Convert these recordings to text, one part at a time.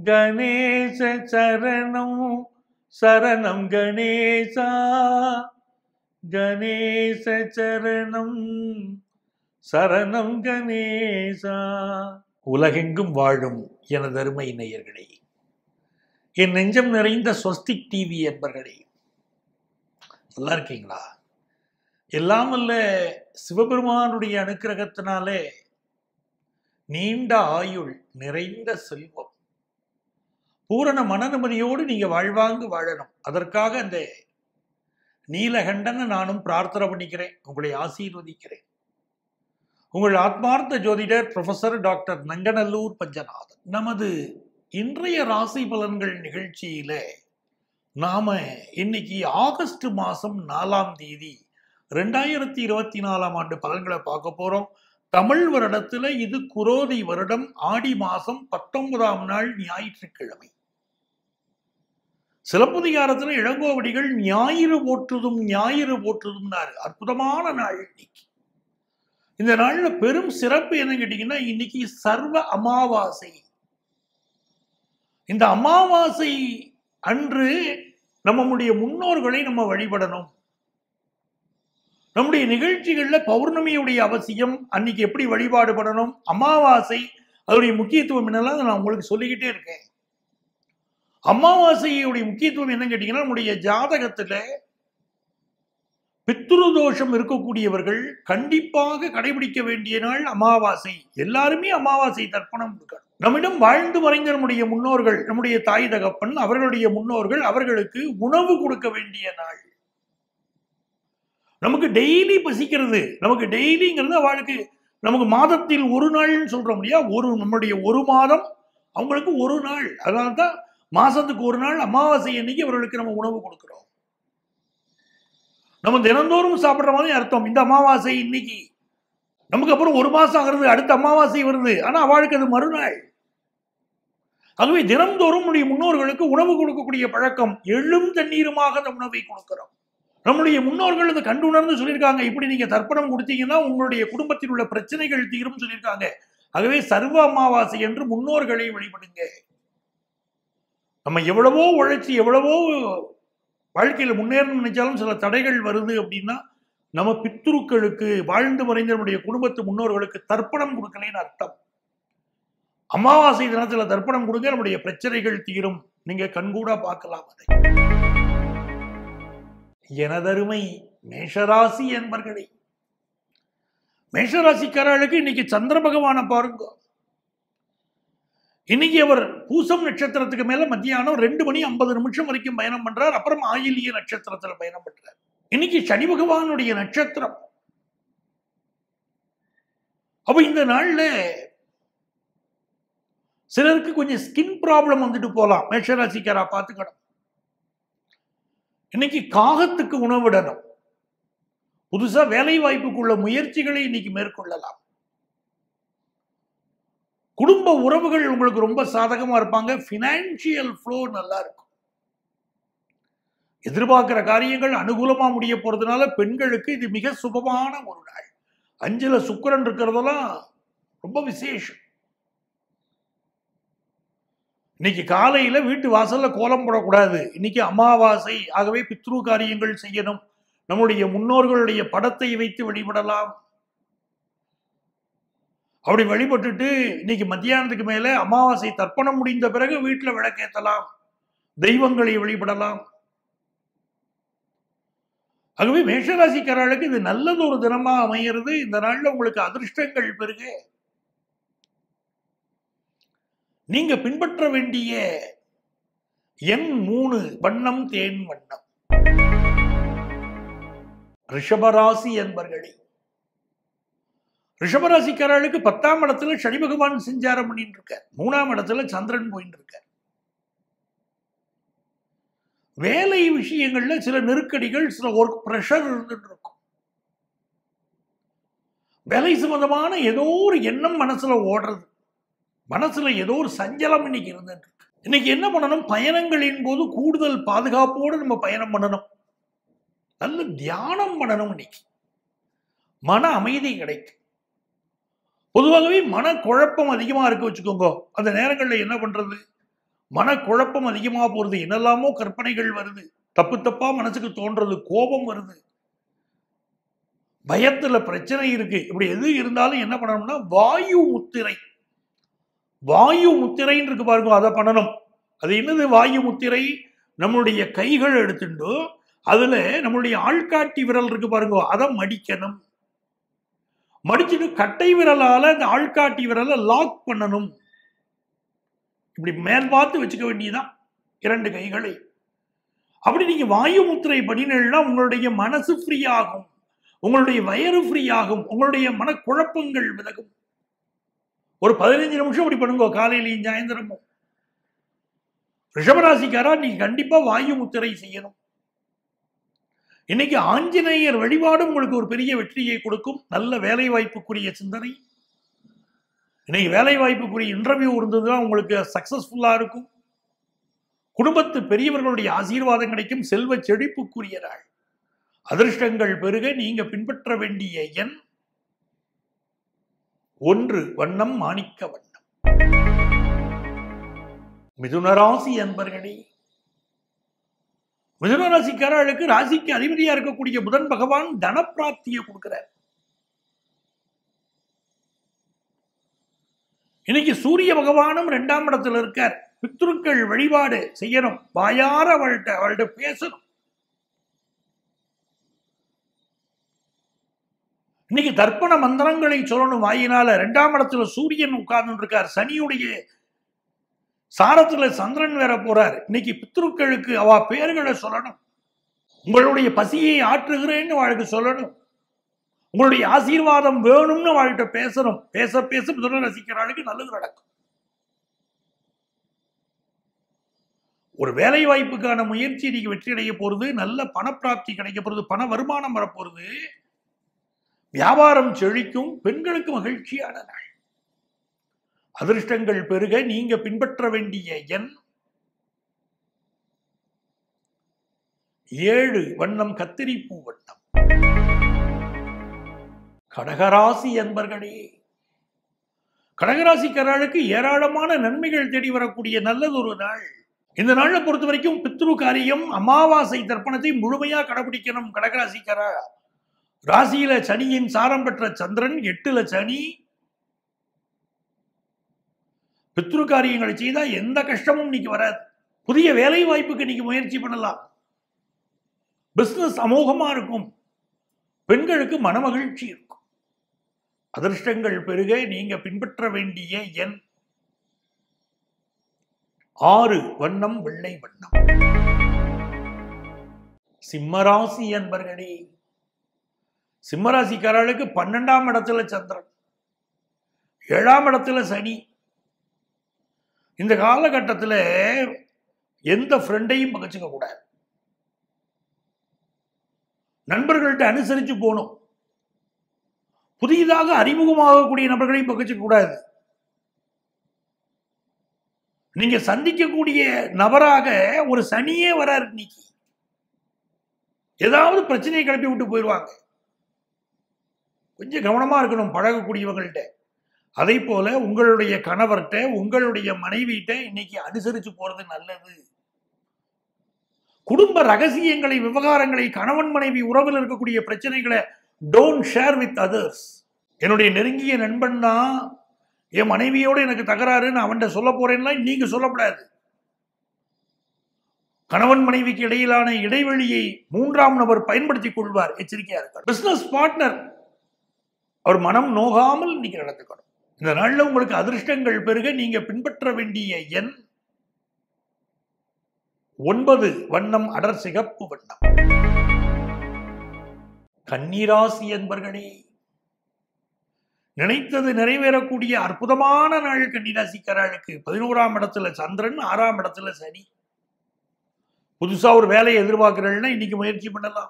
கணேச சரணம் சரணம் கணேசா கணேச சரணம் சரணம் கணேசா உலகெங்கும் வாழும் எனது அருமை நேயர்களே என் நெஞ்சம் நிறைந்த ஸ்வஸ்திக் டிவி என்பர்களே நல்லா இருக்கீங்களா எல்லாம் அல்ல சிவபெருமானுடைய அனுக்கிரகத்தினாலே நீண்ட ஆயுள் நிறைந்த செல்வம் பூரண மனநிம்மதியோடு நீங்க வாழ்வாங்கு வாழணும் அதற்காக அந்த நீலகண்டனை நானும் பிரார்த்தனை பண்ணிக்கிறேன் உங்களை ஆசீர்வதிக்கிறேன் உங்கள் ஆத்மார்த்த ஜோதிடர் ப்ரொஃபசர் டாக்டர் நங்கநல்லூர் பஞ்சநாதன் நமது இன்றைய ராசி பலன்கள் நிகழ்ச்சியில நாம இன்னைக்கு ஆகஸ்ட் மாசம் நாலாம் தேதி ரெண்டாயிரத்தி இருபத்தி நாலாம் ஆண்டு பலன்களை பார்க்க போறோம் தமிழ் வருடத்துல இது குரோதி வருடம் ஆடி மாசம் பத்தொன்பதாம் நாள் ஞாயிற்றுக்கிழமை சிலப்பதிகாரத்துல இளங்கோவடிகள் ஞாயிறு போற்றுதும் ஞாயிறு போற்றுதும்னாரு அற்புதமான நாள் இன்னைக்கு இந்த நாள்ல பெரும் சிறப்பு என்ன கேட்டீங்கன்னா இன்னைக்கு சர்வ அமாவாசை இந்த அமாவாசை அன்று நம்முடைய முன்னோர்களை நம்ம வழிபடணும் நம்முடைய நிகழ்ச்சிகள்ல பௌர்ணமியுடைய அவசியம் அன்னைக்கு எப்படி வழிபாடு பண்ணணும் அமாவாசை அதோடைய முக்கியத்துவம் என்னெல்லாம் நான் உங்களுக்கு சொல்லிக்கிட்டே இருக்கேன் அமாவாசையுடைய முக்கியத்துவம் என்னன்னு கேட்டீங்கன்னா நம்முடைய ஜாதகத்துல பித்ரு தோஷம் இருக்கக்கூடியவர்கள் கண்டிப்பாக கடைபிடிக்க வேண்டிய நாள் அமாவாசை எல்லாருமே அமாவாசை தர்ப்பணம் கொடுக்கணும் நம்மிடம் வாழ்ந்து மறைந்த நம்முடைய முன்னோர்கள் நம்முடைய தாய் தகப்பன் அவர்களுடைய முன்னோர்கள் அவர்களுக்கு உணவு கொடுக்க வேண்டிய நாள் நமக்கு டெய்லி பசிக்கிறது நமக்கு டெய்லிங்கிறது அவளுக்கு நமக்கு மாதத்தில் ஒரு நாள்னு சொல்றோம் இல்லையா ஒரு நம்முடைய ஒரு மாதம் அவங்களுக்கு ஒரு நாள் அதனால தான் மாசத்துக்கு ஒரு நாள் அமாவாசை அன்னைக்கு அவர்களுக்கு நம்ம உணவு கொடுக்கிறோம் நம்ம தினந்தோறும் சாப்பிட்ற மாதிரி அர்த்தம் இந்த அமாவாசை இன்னைக்கு நமக்கு அப்புறம் ஒரு மாசம் ஆகிறது அடுத்த அமாவாசை வருது ஆனா அவளுக்கு அது மறுநாள் ஆகவே தினந்தோறும் நம்முடைய முன்னோர்களுக்கு உணவு கொடுக்கக்கூடிய பழக்கம் எழும் தண்ணீருமாக அந்த உணவை கொடுக்கிறோம் நம்முடைய முன்னோர்கள் அதை கண்டு உணர்ந்து சொல்லியிருக்காங்க இப்படி நீங்க தர்ப்பணம் கொடுத்தீங்கன்னா உங்களுடைய குடும்பத்தில் உள்ள பிரச்சனைகள் தீரும் சொல்லியிருக்காங்க ஆகவே சர்வ அமாவாசை என்று முன்னோர்களை வழிபடுங்க நம்ம எவ்வளவோ உழைச்சி எவ்வளவோ வாழ்க்கையில் முன்னேறணும்னு நினைச்சாலும் சில தடைகள் வருது அப்படின்னா நம்ம பித்துருக்களுக்கு வாழ்ந்து மறைந்த நம்முடைய குடும்பத்து முன்னோர்களுக்கு தர்ப்பணம் கொடுக்கலைன்னு அர்த்தம் அமாவாசை தினத்துல தர்ப்பணம் கொடுங்க நம்முடைய பிரச்சனைகள் தீரும் நீங்க கண்கூடா பார்க்கலாம் அதை எனதருமை மேஷராசி என்பர்களே மேஷராசிக்காரர்களுக்கு இன்னைக்கு சந்திர பகவானை பாருங்க இன்னைக்கு அவர் பூசம் நட்சத்திரத்துக்கு மேல மத்தியானம் ரெண்டு மணி ஐம்பது நிமிஷம் வரைக்கும் பயணம் பண்றார் அப்புறம் ஆயிலிய நட்சத்திரத்துல பயணம் பண்றார் இன்னைக்கு சனி பகவானுடைய நட்சத்திரம் அப்ப இந்த நாள்ல சிலருக்கு கொஞ்சம் ஸ்கின் ப்ராப்ளம் வந்துட்டு போலாம் மேஷராசிக்காரா பார்த்துக்கணும் இன்னைக்கு காகத்துக்கு உணவிடணும் புதுசா வேலை வாய்ப்புக்குள்ள முயற்சிகளை இன்னைக்கு மேற்கொள்ளலாம் குடும்ப உறவுகள் உங்களுக்கு ரொம்ப சாதகமா இருப்பாங்க பினான்சியல் ஃப்ளோ நல்லா இருக்கும் எதிர்பார்க்கிற காரியங்கள் அனுகூலமா முடிய போறதுனால பெண்களுக்கு இது மிக சுபமான ஒரு நாள் அஞ்சுல சுக்கரன் இருக்கிறதெல்லாம் ரொம்ப விசேஷம் இன்னைக்கு காலையில வீட்டு வாசல்ல கோலம் போடக்கூடாது இன்னைக்கு அமாவாசை ஆகவே பித்ரு காரியங்கள் செய்யணும் நம்முடைய முன்னோர்களுடைய படத்தை வைத்து வழிபடலாம் அப்படி வழிபட்டுட்டு இன்னைக்கு மத்தியானத்துக்கு மேல அமாவாசை தர்ப்பணம் முடிந்த பிறகு வீட்டுல விளக்கேற்றலாம் தெய்வங்களை வழிபடலாம் ஆகவே மேஷராசிக்காரர்களுக்கு இது நல்லது ஒரு தினமா அமைகிறது இந்த நாள்ல உங்களுக்கு அதிர்ஷ்டங்கள் பெருக நீங்க பின்பற்ற வேண்டிய எண் மூணு வண்ணம் தேன் வண்ணம் ரிஷபராசி என்பர்களே ரிஷபராசிக்காரர்களுக்கு பத்தாம் இடத்துல சனி பகவான் செஞ்சாரம் பண்ணிட்டு இருக்கார் மூணாம் இடத்துல சந்திரன் போயிட்டு இருக்கார் வேலை விஷயங்கள்ல சில நெருக்கடிகள் சில ஒர்க் ப்ரெஷர் இருந்துட்டு இருக்கும் வேலை சம்பந்தமான ஏதோ ஒரு எண்ணம் மனசுல ஓடுறது மனசுல ஏதோ ஒரு சஞ்சலம் இன்னைக்கு இருந்துட்டு இருக்கு இன்னைக்கு என்ன பண்ணணும் பயணங்களின் போது கூடுதல் பாதுகாப்போடு நம்ம பயணம் பண்ணணும் நல்ல தியானம் பண்ணணும் இன்னைக்கு மன அமைதி கிடைக்கும் பொதுவாகவே மனக்குழப்பம் அதிகமா இருக்க வச்சுக்கோங்க அந்த நேரங்களில் என்ன பண்றது மனக்குழப்பம் அதிகமா போறது என்னெல்லாமோ கற்பனைகள் வருது தப்பு தப்பா மனசுக்கு தோன்றது கோபம் வருது பயத்துல பிரச்சனை இருக்கு இப்படி எது இருந்தாலும் என்ன பண்ணணும்னா வாயு முத்திரை வாயு முத்திரைன்னு இருக்கு பாருங்க அதை பண்ணணும் அது என்னது வாயு முத்திரை நம்மளுடைய கைகள் எடுத்துட்டு அதுல நம்மளுடைய ஆள்காட்டி விரல் இருக்கு பாருங்க அதை மடிக்கணும் மடிச்சுட்டு கட்டை விரலால அந்த ஆள்காட்டி விரலை லாக் பண்ணணும் இப்படி மேல் பார்த்து வச்சுக்க வேண்டியதுதான் இரண்டு கைகளை அப்படி நீங்க வாயு முத்திரை பண்ணினா உங்களுடைய மனசு ஃப்ரீ ஆகும் உங்களுடைய வயறு ஃப்ரீ ஆகும் உங்களுடைய மனக்குழப்பங்கள் விலகும் ஒரு பதினைஞ்சு நிமிஷம் இப்படி பண்ணுங்க காலையிலையும் சாயந்தரமும் ரிஷபராசிக்காரா நீங்க கண்டிப்பா வாயு முத்திரை செய்யணும் இன்னைக்கு ஆஞ்சநேயர் வழிபாடும் உங்களுக்கு ஒரு பெரிய வெற்றியை கொடுக்கும் நல்ல வேலை வாய்ப்புக்குரிய சிந்தனை இன்னைக்கு வேலை வாய்ப்புக்குரிய இன்டர்வியூ இருந்ததுன்னா உங்களுக்கு சக்சஸ்ஃபுல்லா இருக்கும் குடும்பத்து பெரியவர்களுடைய ஆசீர்வாதம் கிடைக்கும் செல்வ செழிப்புக்குரிய நாள் அதிர்ஷ்டங்கள் பெருக நீங்க பின்பற்ற வேண்டிய எண் ஒன்று வண்ணம் மாணிக்க வண்ணம் மிதுனராசி அன்பர்களே மிதுன ராசிக்காரர்களுக்கு ராசிக்கு அதிபதியா இருக்கக்கூடிய புதன் பகவான் தனப்பிராப்தியை கொடுக்கிறார் இன்னைக்கு சூரிய பகவானும் ரெண்டாம் இடத்துல இருக்கார் பித்ருக்கள் வழிபாடு செய்யணும் வாயார அவள்கிட்ட அவள்கிட்ட பேசணும் இன்னைக்கு தர்ப்பண மந்திரங்களை சொல்லணும் வாயினால ரெண்டாம் இடத்துல சூரியன் உட்கார்ந்து இருக்கார் சனியுடைய சாரத்துல சந்திரன் வேற போறார் இன்னைக்கு பித்ருக்களுக்கு அவ பேர்களை சொல்லணும் உங்களுடைய பசியை ஆற்றுகிறேன்னு வாழ்க்கை சொல்லணும் உங்களுடைய ஆசீர்வாதம் வேணும்னு வாழ்கிட்ட பேசணும் பேச பேச மிதுன ரசிக்கிறாளுக்கு நல்லது நடக்கும் ஒரு வேலை வாய்ப்புக்கான முயற்சி நீங்க வெற்றி அடைய போறது நல்ல பணப்பிராப்தி கிடைக்க போறது பண வருமானம் வரப்போறது வியாபாரம் செழிக்கும் பெண்களுக்கு மகிழ்ச்சியான நாள் அதிர்ஷ்டங்கள் பெருக நீங்க பின்பற்ற வேண்டிய எண் ஏழு வண்ணம் கத்திரிப்பூ வண்ணம் கடகராசி என்பர்களே கடகராசிக்காரர்களுக்கு ஏராளமான நன்மைகள் தேடி வரக்கூடிய நல்லது ஒரு நாள் இந்த நாளை பொறுத்த வரைக்கும் பித்ரு காரியம் அமாவாசை தர்ப்பணத்தை முழுமையா கடைபிடிக்கணும் கடகராசிக்காரா ராசியில சனியின் சாரம் பெற்ற சந்திரன் எட்டுல சனி பித்ரு காரியங்களை செய்தா எந்த கஷ்டமும் இன்னைக்கு வராது புதிய வேலை வாய்ப்புக்கு நீங்க முயற்சி பண்ணலாம் பிசினஸ் அமோகமா இருக்கும் பெண்களுக்கு மனமகிழ்ச்சி இருக்கும் அதிர்ஷ்டங்கள் பெருக நீங்க பின்பற்ற வேண்டிய எண் ஆறு வண்ணம் வெள்ளை வண்ணம் சிம்மராசி என்பர்களே சிம்மராசிக்காரர்களுக்கு பன்னெண்டாம் இடத்துல சந்திரன் ஏழாம் இடத்துல சனி இந்த காலகட்டத்தில் எந்த ஃப்ரெண்டையும் பகச்சுக்க கூடாது நண்பர்கள்ட்ட அனுசரிச்சு போகணும் புதிதாக அறிமுகமாகக்கூடிய நபர்களையும் பகச்சுக்க கூடாது நீங்க சந்திக்கக்கூடிய நபராக ஒரு சனியே வராரு இன்னைக்கு ஏதாவது பிரச்சனையை கிளப்பி விட்டு போயிடுவாங்க கொஞ்சம் கவனமா இருக்கணும் பழகக்கூடியவங்கள்ட்ட அதே போல உங்களுடைய கணவர்கிட்ட உங்களுடைய மனைவிட்ட இன்னைக்கு அனுசரிச்சு போறது நல்லது குடும்ப ரகசியங்களை விவகாரங்களை கணவன் மனைவி உறவில் இருக்கக்கூடிய பிரச்சனைகளை டோன்ட் ஷேர் வித் அதர்ஸ் என்னுடைய நெருங்கிய நண்பன் தான் என் மனைவியோட எனக்கு தகராறு நான் அவன்கிட்ட சொல்ல போறேன்னா நீங்க சொல்லக்கூடாது கணவன் மனைவிக்கு இடையிலான இடைவெளியை மூன்றாம் நபர் பயன்படுத்திக் கொள்வார் எச்சரிக்கையா இருக்கார் பிசினஸ் பார்ட்னர் அவர் மனம் நோகாமல் நீங்க நடந்துக்கணும் இந்த நாள்ல உங்களுக்கு அதிர்ஷ்டங்கள் பெருக நீங்க பின்பற்ற வேண்டிய எண் ஒன்பது வண்ணம் அடர் சிகப்பு வண்ணம் கன்னிராசி என்பர்களே நினைத்தது நிறைவேறக்கூடிய அற்புதமான நாள் கன்னிராசிக்காரர்களுக்கு பதினோராம் இடத்துல சந்திரன் ஆறாம் இடத்துல சனி புதுசா ஒரு வேலையை எதிர்பார்க்கிறீங்கன்னா இன்னைக்கு முயற்சி பண்ணலாம்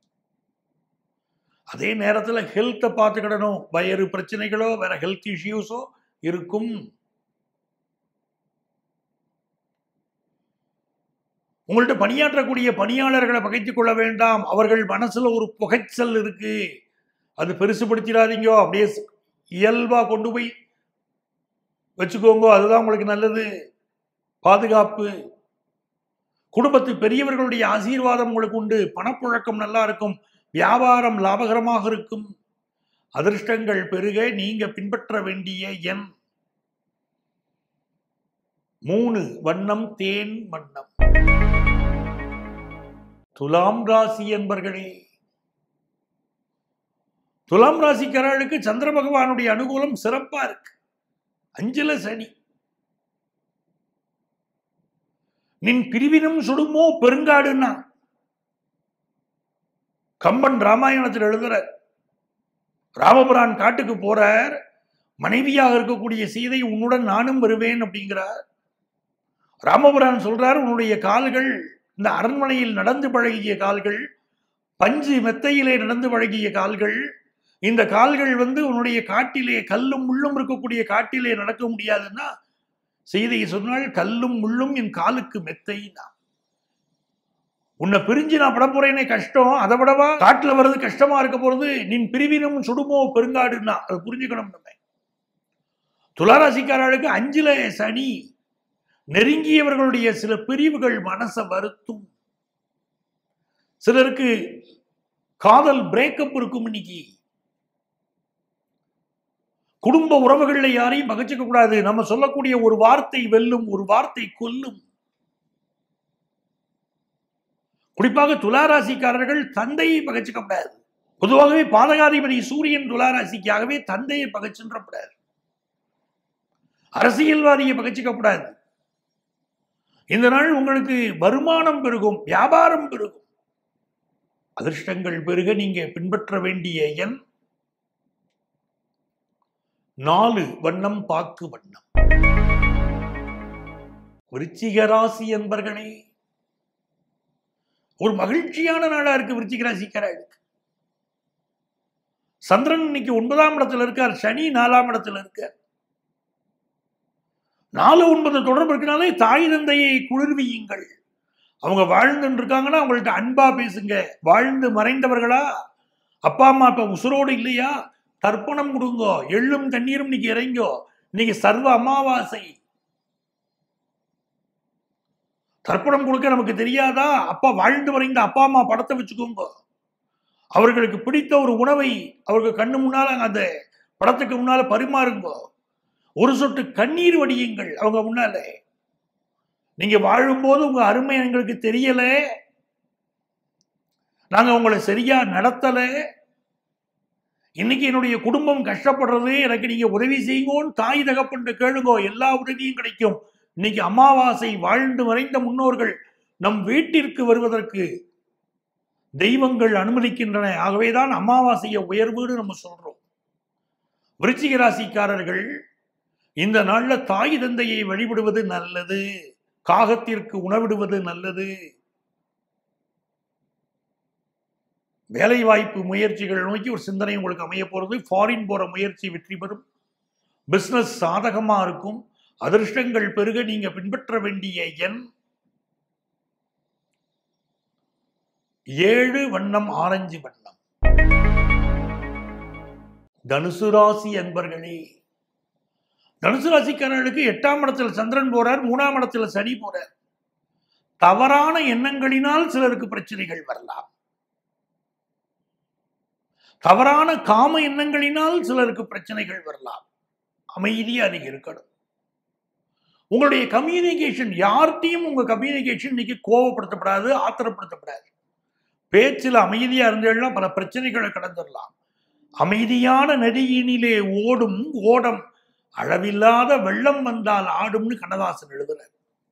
அதே நேரத்தில் ஹெல்த்தை பார்த்துக்கிடணும் வயிறு பிரச்சனைகளோ வேற ஹெல்த் இஷ்யூஸோ இருக்கும் உங்கள்ட்ட பணியாற்றக்கூடிய பணியாளர்களை பகைத்துக் கொள்ள வேண்டாம் அவர்கள் மனசுல ஒரு புகைச்சல் இருக்கு அது பெருசுபடுத்திடாதீங்க அப்படியே இயல்பா கொண்டு போய் வச்சுக்கோங்க அதுதான் உங்களுக்கு நல்லது பாதுகாப்பு குடும்பத்து பெரியவர்களுடைய ஆசீர்வாதம் உங்களுக்கு உண்டு பணப்புழக்கம் நல்லா இருக்கும் வியாபாரம் லாபகரமாக இருக்கும் அதிர்ஷ்டங்கள் பெருக நீங்க பின்பற்ற வேண்டிய எண் மூணு வண்ணம் தேன் வண்ணம் துலாம் ராசி என்பர்களே துலாம் ராசிக்காரர்களுக்கு சந்திர பகவானுடைய அனுகூலம் சிறப்பா இருக்கு அஞ்சுல சனி நின் பிரிவினும் சுடுமோ பெருங்காடுன்னா கம்பன் ராமாயணத்தில் எழுதுற ராமபுரான் காட்டுக்கு போறார் மனைவியாக இருக்கக்கூடிய சீதை உன்னுடன் நானும் வருவேன் அப்படிங்கிறார் ராமபுரான் சொல்றார் உன்னுடைய கால்கள் இந்த அரண்மனையில் நடந்து பழகிய கால்கள் பஞ்சு மெத்தையிலே நடந்து பழகிய கால்கள் இந்த கால்கள் வந்து உன்னுடைய காட்டிலே கல்லும் முள்ளும் இருக்கக்கூடிய காட்டிலே நடக்க முடியாதுன்னா செய்தியை சொன்னால் கல்லும் முள்ளும் என் காலுக்கு மெத்தைனா உன்னை பிரிஞ்சு நான் பட போறேனே கஷ்டம் அதை விடவா காட்டுல வர்றது கஷ்டமா இருக்க போறது நின் பிரிவினும் சுடுமோ பெருங்காடுன்னா அதை புரிஞ்சுக்கணும் நம்ம துளாராசிக்காரர்களுக்கு அஞ்சுல சனி நெருங்கியவர்களுடைய சில பிரிவுகள் மனசை வருத்தும் சிலருக்கு காதல் பிரேக்கப் இருக்கும் இன்னைக்கு குடும்ப உறவுகளில் யாரையும் பகச்சிக்க கூடாது நம்ம சொல்லக்கூடிய ஒரு வார்த்தை வெல்லும் ஒரு வார்த்தை கொல்லும் குறிப்பாக துளாராசிக்காரர்கள் தந்தையை பகச்சிக்க கூடாது பொதுவாகவே பாதகாதிபதி சூரியன் துளாராசிக்காகவே தந்தையை பகச்சின்றப்படாது அரசியல்வாதியை பகச்சிக்க கூடாது இந்த நாள் உங்களுக்கு வருமானம் பெருகும் வியாபாரம் பெருகும் அதிர்ஷ்டங்கள் பெருக நீங்க பின்பற்ற வேண்டிய எண் நாலு வண்ணம் பாக்கு வண்ணம் விருச்சிக ராசி என்பர்களே ஒரு மகிழ்ச்சியான நாளா இருக்கு விருச்சிக ராசிக்காரர்களுக்கு சந்திரன் இன்னைக்கு ஒன்பதாம் இடத்துல இருக்கார் சனி நாலாம் இடத்துல இருக்கார் நாலு ஒன்பது தொடர்பு இருக்கனாலே தாய் தந்தையை குளிர்வியுங்கள் அவங்க வாழ்ந்துட்டு இருக்காங்கன்னா அவங்கள்ட்ட அன்பா பேசுங்க வாழ்ந்து மறைந்தவர்களா அப்பா அம்மா இப்ப உசுரோடு இல்லையா தர்ப்பணம் கொடுங்கோ எள்ளும் தண்ணீரும் இன்னைக்கு இறங்கோ இன்னைக்கு சர்வ அமாவாசை தர்ப்பணம் கொடுக்க நமக்கு தெரியாதா அப்பா வாழ்ந்து வரைந்த அப்பா அம்மா படத்தை வச்சுக்கோங்க அவர்களுக்கு பிடித்த ஒரு உணவை அவர்கள் கண்ணு முன்னால அந்த படத்துக்கு முன்னால பரிமாறுங்க ஒரு சொட்டு கண்ணீர் வடியுங்கள் அவங்க முன்னால நீங்க வாழும்போது உங்க அருமை எங்களுக்கு தெரியல நாங்க உங்களை சரியா நடத்தல இன்னைக்கு என்னுடைய குடும்பம் கஷ்டப்படுறது எனக்கு நீங்க உதவி செய்யுங்கோன்னு தாய் தகப்பன் கேளுங்கோ எல்லா உதவியும் கிடைக்கும் இன்னைக்கு அமாவாசை வாழ்ந்து மறைந்த முன்னோர்கள் நம் வீட்டிற்கு வருவதற்கு தெய்வங்கள் அனுமதிக்கின்றன ஆகவேதான் அமாவாசைய உயர்வுன்னு நம்ம சொல்றோம் விருச்சிக ராசிக்காரர்கள் இந்த நாள்ல தாய் தந்தையை வழிபடுவது நல்லது காகத்திற்கு உணவிடுவது நல்லது வேலை வாய்ப்பு முயற்சிகள் நோக்கி ஒரு சிந்தனை உங்களுக்கு அமைய போறது ஃபாரின் போற முயற்சி வெற்றி பெறும் பிசினஸ் சாதகமா இருக்கும் அதிர்ஷ்டங்கள் பெருக நீங்க பின்பற்ற வேண்டிய எண் ஏழு வண்ணம் ஆரஞ்சு வண்ணம் தனுசு ராசி அன்பர்களே தனுசு ராசிக்காரர்களுக்கு எட்டாம் இடத்துல சந்திரன் போறார் மூணாம் இடத்துல சனி போறார் தவறான எண்ணங்களினால் சிலருக்கு பிரச்சனைகள் வரலாம் தவறான காம எண்ணங்களினால் சிலருக்கு பிரச்சனைகள் வரலாம் அமைதியா நீங்க இருக்கணும் உங்களுடைய கம்யூனிகேஷன் யார்கிட்டையும் உங்க கம்யூனிகேஷன் இன்னைக்கு கோவப்படுத்தப்படாது ஆத்திரப்படுத்தப்படாது பேச்சில் அமைதியா இருந்தேன்னா பல பிரச்சனைகளை கடந்துடலாம் அமைதியான நதியினிலே ஓடும் ஓடம் அளவில்லாத வெள்ளம் வந்தால் ஆடும்னு கண்ணதாசன் எழுதுறார்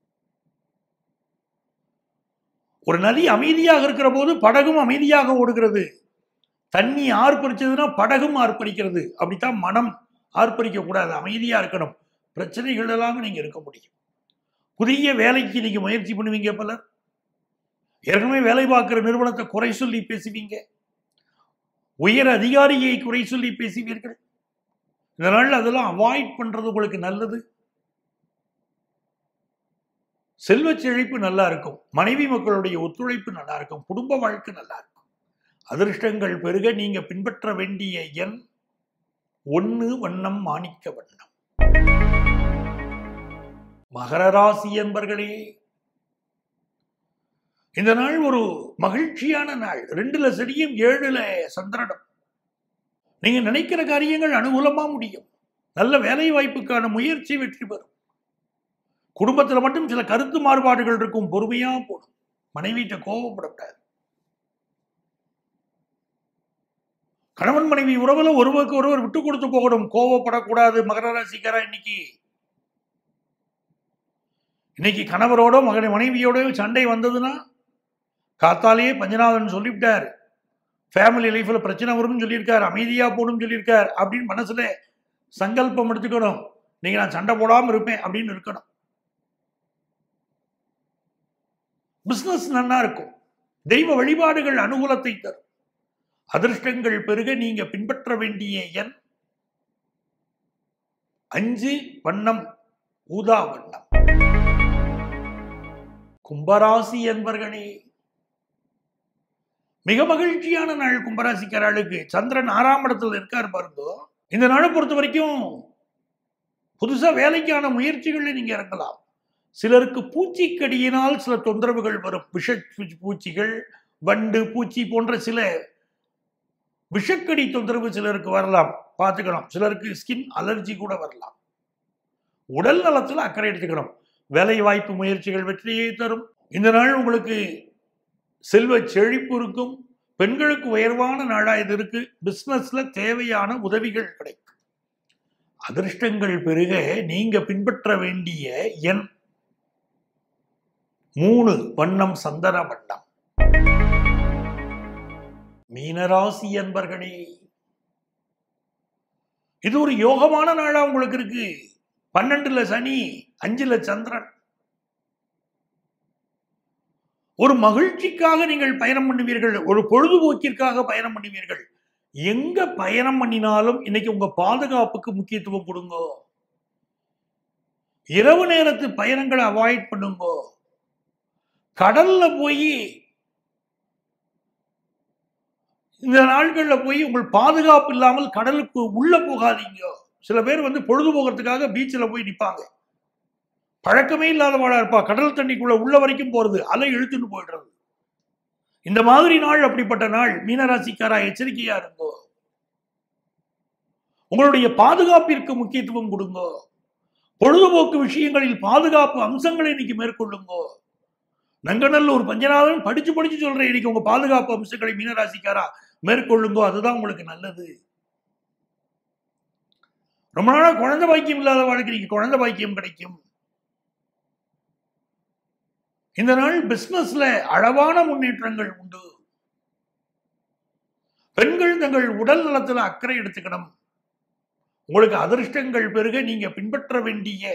ஒரு நதி அமைதியாக இருக்கிற போது படகும் அமைதியாக ஓடுகிறது தண்ணி ஆர்ப்பரிச்சதுன்னா படகும் ஆர்ப்பரிக்கிறது அப்படித்தான் மனம் ஆர்ப்பரிக்க கூடாது அமைதியா இருக்கணும் பிரச்சனைகள் எல்லாம் நீங்க இருக்க முடியும் புதிய வேலைக்கு நீங்க முயற்சி பண்ணுவீங்க பலர் ஏற்கனவே வேலை பார்க்கிற நிறுவனத்தை குறை சொல்லி பேசுவீங்க உயர் அதிகாரியை குறை சொல்லி பேசுவீர்கள் இதனால் அதெல்லாம் அவாய்ட் பண்றது உங்களுக்கு நல்லது செல்வ செழிப்பு நல்லா இருக்கும் மனைவி மக்களுடைய ஒத்துழைப்பு நல்லா இருக்கும் குடும்ப வாழ்க்கை நல்லா இருக்கும் அதிர்ஷ்டங்கள் பெருக நீங்க பின்பற்ற வேண்டிய எண் ஒன்று வண்ணம் மாணிக்க வண்ணம் மகர ராசி என்பர்களே இந்த நாள் ஒரு மகிழ்ச்சியான நாள் ரெண்டுல செடியும் ஏழுல சந்திரனம் நீங்க நினைக்கிற காரியங்கள் அனுகூலமா முடியும் நல்ல வேலை வாய்ப்புக்கான முயற்சி வெற்றி பெறும் குடும்பத்துல மட்டும் சில கருத்து மாறுபாடுகள் இருக்கும் பொறுமையா போடும் மனைவிட்ட கோபப்படக்கூடாது கணவன் மனைவி உறவுல ஒருவருக்கு ஒருவர் விட்டு கொடுத்து போகணும் கோவப்படக்கூடாது மகர ராசிக்காரா இன்னைக்கு இன்னைக்கு கணவரோட மகனை மனைவியோட சண்டை வந்ததுன்னா காத்தாலேயே பஞ்சநாதன் சொல்லிவிட்டார் ஃபேமிலி லைஃப்ல பிரச்சனை வரும்னு சொல்லியிருக்கார் அமைதியா போகணும்னு சொல்லியிருக்கார் அப்படின்னு மனசுல சங்கல்பம் எடுத்துக்கணும் நீங்க நான் சண்டை போடாம இருப்பேன் அப்படின்னு இருக்கணும் பிசினஸ் நன்னா இருக்கும் தெய்வ வழிபாடுகள் அனுகூலத்தை தரும் அதிர்ஷ்டங்கள் பெருக நீங்க பின்பற்ற வேண்டிய எண் அஞ்சு வண்ணம் ஊதா வண்ணம் கும்பராசி என்பர்களே மிக மகிழ்ச்சியான நாள் கும்பராசிக்காரர்களுக்கு சந்திரன் ஆறாம் இடத்துல இருக்கார் பாருங்க இந்த நாளை பொறுத்த வரைக்கும் புதுசா வேலைக்கான முயற்சிகளை நீங்க இறங்கலாம் சிலருக்கு பூச்சிக்கடியினால் சில தொந்தரவுகள் வரும் விஷ பூச்சிகள் வண்டு பூச்சி போன்ற சில விஷக்கடி தொந்தரவு சிலருக்கு வரலாம் பார்த்துக்கணும் சிலருக்கு ஸ்கின் அலர்ஜி கூட வரலாம் உடல் நலத்தில் அக்கறை எடுத்துக்கணும் வேலை வாய்ப்பு முயற்சிகள் வெற்றியை தரும் இந்த நாள் உங்களுக்கு செல்வ செழிப்பு இருக்கும் பெண்களுக்கு உயர்வான நாளா இது இருக்கு பிசினஸ்ல தேவையான உதவிகள் கிடைக்கும் அதிர்ஷ்டங்கள் பெருக நீங்க பின்பற்ற வேண்டிய எண் மூணு வண்ணம் சந்தன வண்ணம் மீனராசி என்பர்களே இது ஒரு யோகமான நாளா உங்களுக்கு இருக்கு பன்னெண்டுல சனி அஞ்சுல சந்திரன் ஒரு மகிழ்ச்சிக்காக நீங்கள் பயணம் பண்ணுவீர்கள் ஒரு பொழுதுபோக்கிற்காக பயணம் பண்ணுவீர்கள் எங்க பயணம் பண்ணினாலும் இன்னைக்கு உங்க பாதுகாப்புக்கு முக்கியத்துவம் கொடுங்க இரவு நேரத்து பயணங்களை அவாய்ட் பண்ணுங்க கடல்ல போய் இந்த நாட்கள்ல போய் உங்கள் பாதுகாப்பு இல்லாமல் கடலுக்கு உள்ள போகாதீங்க சில பேர் வந்து பொழுதுபோகிறதுக்காக பீச்சில் போய் நிற்பாங்க பழக்கமே இல்லாதவாளா இருப்பா கடல் தண்ணிக்குள்ள உள்ள வரைக்கும் போறது அலை இழுத்துன்னு போயிடுறது இந்த மாதிரி நாள் அப்படிப்பட்ட நாள் மீனராசிக்காரா எச்சரிக்கையா இருங்கோ உங்களுடைய பாதுகாப்பிற்கு முக்கியத்துவம் கொடுங்கோ பொழுதுபோக்கு விஷயங்களில் பாதுகாப்பு அம்சங்களை இன்னைக்கு மேற்கொள்ளுங்கோ நங்கநல்லூர் பஞ்சநாதன் படிச்சு படிச்சு சொல்றேன் இன்னைக்கு உங்க பாதுகாப்பு அம்சங்களை மீனராசிக்காரா மேற்கொள்ளுங்கோ அதுதான் உங்களுக்கு நல்லது ரொம்ப நாளா குழந்தை பாக்கியம் இல்லாத வாழ்க்கை இன்னைக்கு குழந்தை பாக்கியம் கிடைக்கும் இந்த நாள் பிசினஸ்ல அளவான முன்னேற்றங்கள் உண்டு பெண்கள் தங்கள் உடல் நலத்துல அக்கறை எடுத்துக்கணும் உங்களுக்கு அதிர்ஷ்டங்கள் பெருக நீங்க பின்பற்ற வேண்டிய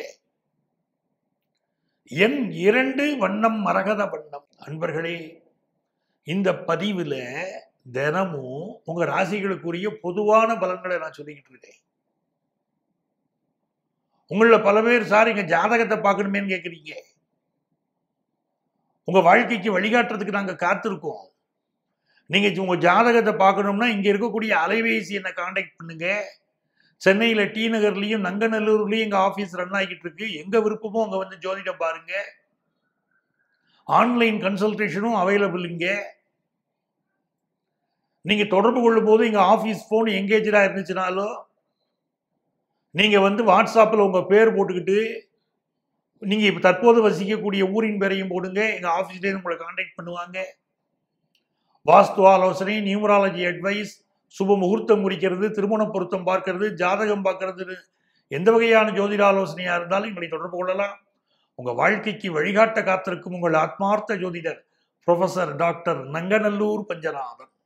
எண் இரண்டு வண்ணம் மரகத வண்ணம் அன்பர்களே இந்த பதிவுல தினமும் உங்க ராசிகளுக்குரிய பொதுவான பலன்களை நான் சொல்லிக்கிட்டு இருக்கேன் உங்கள பல பேர் சார் இங்க ஜாதகத்தை பார்க்கணுமேன்னு கேட்குறீங்க உங்க வாழ்க்கைக்கு வழிகாட்டுறதுக்கு நாங்க காத்திருக்கோம் நீங்க உங்க ஜாதகத்தை பார்க்கணும்னா இங்க இருக்கக்கூடிய அலைபேசி என்ன காண்டாக்ட் பண்ணுங்க சென்னையில டி நகர்லயும் நங்கநல்லூர்லயும் எங்க ஆபீஸ் ரன் ஆகிட்டு இருக்கு எங்க விருப்பமோ அங்க வந்து ஜோதிடம் பாருங்க ஆன்லைன் கன்சல்டேஷனும் அவைலபிள் இங்க நீங்க தொடர்பு கொள்ளும் போது எங்க ஆபீஸ் போன் எங்கேஜா இருந்துச்சுனாலோ நீங்க வந்து வாட்ஸ்அப்பில் உங்க பேர் போட்டுக்கிட்டு நீங்க இப்ப தற்போது வசிக்கக்கூடிய ஊரின் பேரையும் போடுங்க எங்க ஆபீஸ்லேயே உங்களை காண்டாக்ட் பண்ணுவாங்க வாஸ்து ஆலோசனை நியூமராலஜி அட்வைஸ் சுப முகூர்த்தம் முடிக்கிறது திருமண பொருத்தம் பார்க்கறது ஜாதகம் பார்க்கறது எந்த வகையான ஜோதிட ஆலோசனையா இருந்தாலும் எங்களை தொடர்பு கொள்ளலாம் உங்க வாழ்க்கைக்கு வழிகாட்ட காத்திருக்கும் உங்கள் ஆத்மார்த்த ஜோதிடர் ப்ரொஃபசர் டாக்டர் நங்கநல்லூர் பஞ்சநாதன்